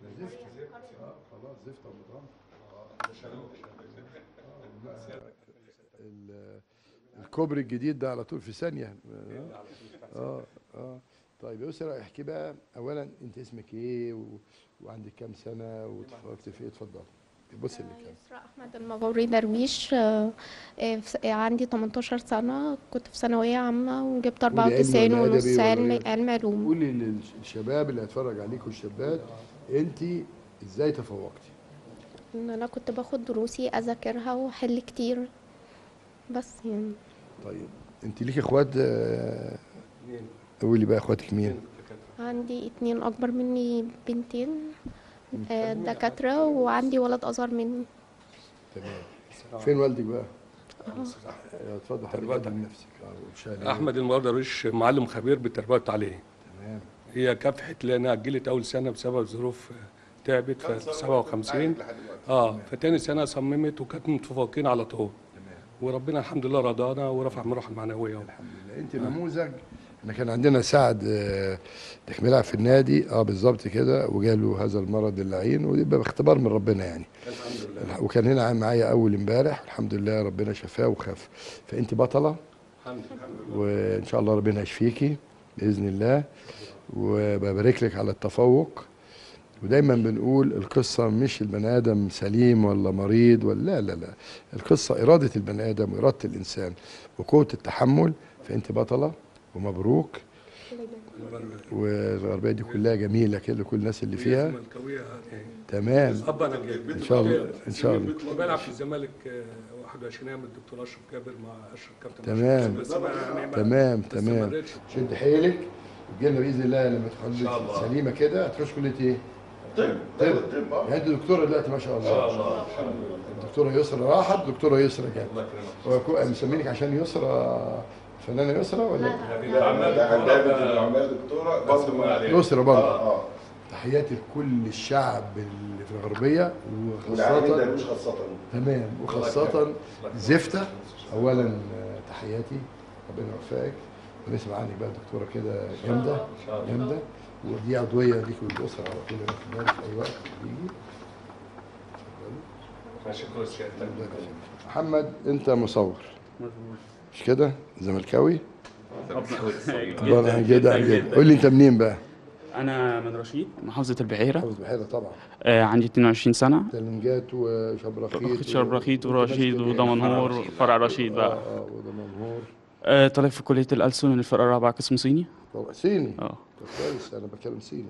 زفت اه خلاص زفت ومضغم ال- الكوبري الجديد ده على طول في ثانية اه اه, آه. طيب يا أسرة احكي بقى أولا أنت اسمك إيه و... وعندك كام سنة واتخرجت في إيه اتفضل بص اللي كان يسرا احمد المغوري درويش آه، آه، في س- آه، عندي 18 سنه كنت في ثانويه عامه وجبت قولي علمي 94 ولا ونص أدبي ولا علم إيه؟ علم علوم قولي للشباب اللي هيتفرج عليك والشابات أنت إزاي تفوقتي؟ ان انا كنت باخد دروسي اذاكرها واحل كتير بس يعني طيب أنت ليك إخوات آه، قولي بقى إخواتك مين؟ عندي اتنين اكبر مني بنتين آه، دكاتره وعندي ولد اصغر مني تمام فين والدك بقى؟ آه، اتفضل حضرتك قدم نفسك اه وشال احمد المغرب درويش معلم خبير بالتربيه والتعليم تمام هي كافحت لانها اجلت اول سنه بسبب ظروف تعبت في 57 اه فتاني سنه صممت وكانت متفوقين على طول وربنا الحمد لله رضانا ورفع من روح المعنويه الحمد لله انت نموذج احنا كان عندنا سعد آه، ده كان بيلعب في النادي اه بالظبط كده وجاله هذا المرض اللعين ويبقى اختبار من ربنا يعني الح- وكان هنا معايا اول امبارح الحمد لله ربنا شفاه وخف فانت بطله وان شاء الله ربنا يشفيكي باذن الله وببارك لك على التفوق ودايما بنقول القصه مش البني ادم سليم ولا مريض ولا لا لا لا القصه اراده البني ادم واراده الانسان وقوه التحمل فانت بطله ومبروك والغربيه دي كلها جميله كده كل الناس اللي فيها تمام اب انا جاي ان شاء الله ان شاء الله وبلعب في الزمالك آه، 21 ايام الدكتور اشرف جابر مع اشرف كابتن تمام. أشرف. بس ما يعني ما- تمام ما تمام استمرتش. شد حيلك وتجيلنا باذن الله لما تخلص سليمه كده هتخش كليه ايه؟ طب طب طب اه يعني انت دكتوره دلوقتي ما شاء الله الدكتوره يسرى راحت دكتوره يسرى جت هو كو- مسمينك عشان يسرى فنانه يسرى ولا لا عندها عمال دكتوره برضه ما يسرى برضه اه تحياتي لكل الشعب اللي في الغربيه والعالم وخاصه ده مش خاصه تمام وخاصة زفتة أولا آه، تحياتي ربنا يوفقك ونسمع عنك بقى دكتورة كده جامدة جامدة ودي عضوية ليك والأسرة على طول هنا في النار في أي وقت تيجي شكرا سيادتك محمد أنت مصور مش كده؟ زملكاوي؟ طبعا جدا جدا قول لي أنت منين بقى؟ انا من رشيد محافظه البحيره حافظ بحيرة طبعا آه عندي 22 سنه تلنجات وشبرخيت شربرخيت و- ورشيد وأنت ماسك إيه؟ ودمنهور فرع رشيد اه بقى اه ودمنهور آه طالب في كليه الألسن الفرقه الرابعه قسم صيني طبعا صيني اه طب كويس أنا بتكلم صيني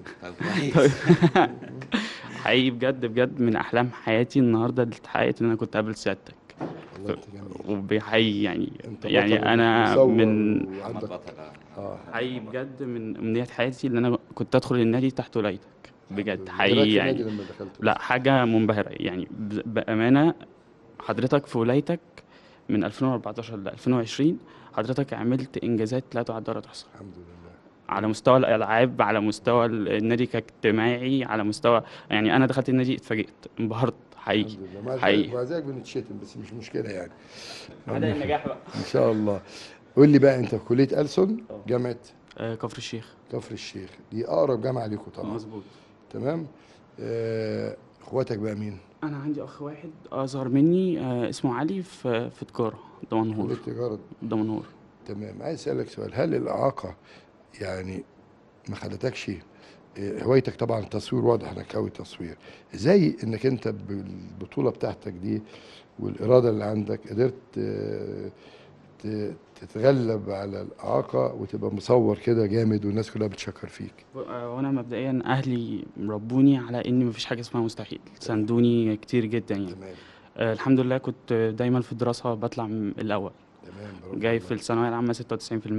حقيقي بجد بجد من احلام حياتي النهارده اللي اتحققت ان انا كنت قابل سيادتك والله أنت جميل وبحقيقي يعني انت بطل يعني انا ومصور من وعندك اه حقيقي بجد من امنيات حياتي ان انا كنت ادخل النادي تحت ولايتك بجد إيه رأيك حقيقي في يعني النادي لما دخلت لا حاجة منبهرة يعني ب- بأمانة حضرتك في ولايتك من 2014 ل 2020 حضرتك عملت إنجازات لا تعد ولا تحصى الحمد لله على مستوى الألعاب على مستوى النادي كاجتماعي على مستوى يعني أنا دخلت النادي اتفاجئت انبهرت حقيقي الحمد لله مع حقيقي. ذلك مع ذلك بنتشتم بس مش مشكله يعني هذا النجاح بقى ان شاء الله قول لي بقى انت في كليه ألسن اه. جامعه آه كفر الشيخ كفر الشيخ دي اقرب جامعه ليكم طبعا مظبوط تمام آه، اخواتك بقى مين أنا عندي أخ واحد أصغر مني آه اسمه علي في في تجارة دمنهور كليه تجاره دمنهور تمام عايز اسالك سؤال هل الاعاقه يعني ما خدتكش آه، هوايتك طبعا التصوير واضح انك قوي تصوير ازاي انك انت بالبطوله بتاعتك دي والاراده اللي عندك قدرت آه، ت- تتغلب على الاعاقه وتبقى مصور كده جامد والناس كلها بتشكر فيك آه، وانا مبدئيا اهلي ربوني على ان مفيش حاجه اسمها مستحيل ساندوني كتير جدا يعني تمام آه، الحمد لله كنت دايما في الدراسه بطلع م- الاول تمام برافو جاي والله. في الثانويه العامه 96%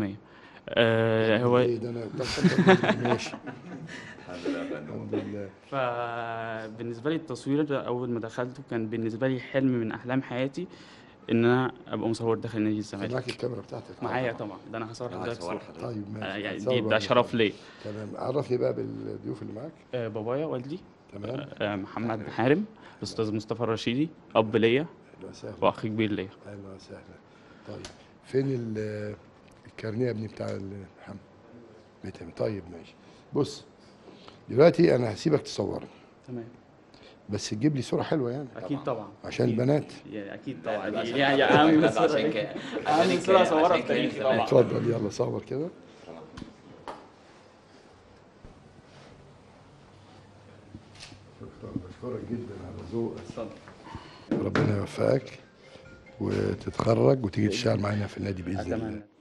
آه، هو ايه ده انا ده أنت- ماشي الحمد لله فبالنسبه لي التصوير ده اول ما دخلته كان بالنسبه لي حلم من احلام حياتي ان انا ابقى مصور داخل نادي معاك الزمالك الكاميرا بتاعتك معايا طبعا ده انا هصور حضرتك صورة طيب آه، ماشي يعني هتصور دي ده بعد شرف كده. ليا تمام عرفني بقى بالضيوف اللي معاك آه، بابايا والدي تمام آه، محمد حارم الاستاذ مصطفى الرشيدي اب ليا اهلا وسهلا واخ كبير ليا اهلا وسهلا طيب فين ال- الكارنيه يا ابني بتاع محمد بيتم طيب ماشي بص دلوقتي انا هسيبك تصورني تمام بس تجيب لي صوره حلوه يعني اكيد طبعا عشان أكيد. البنات يعني اكيد لا، طبعا لا، دي عشان يعني خاطر- اهم لا، صوره عشان ليك. كده. اهم عشان صوره كده- صورها عشان في كده تاريخي زمان. طبعا اتفضل يلا صور كده بشكرك جدا على ذوقك اتفضل ربنا يوفقك وتتخرج وتيجي تشتغل معانا في النادي باذن الله اتمنى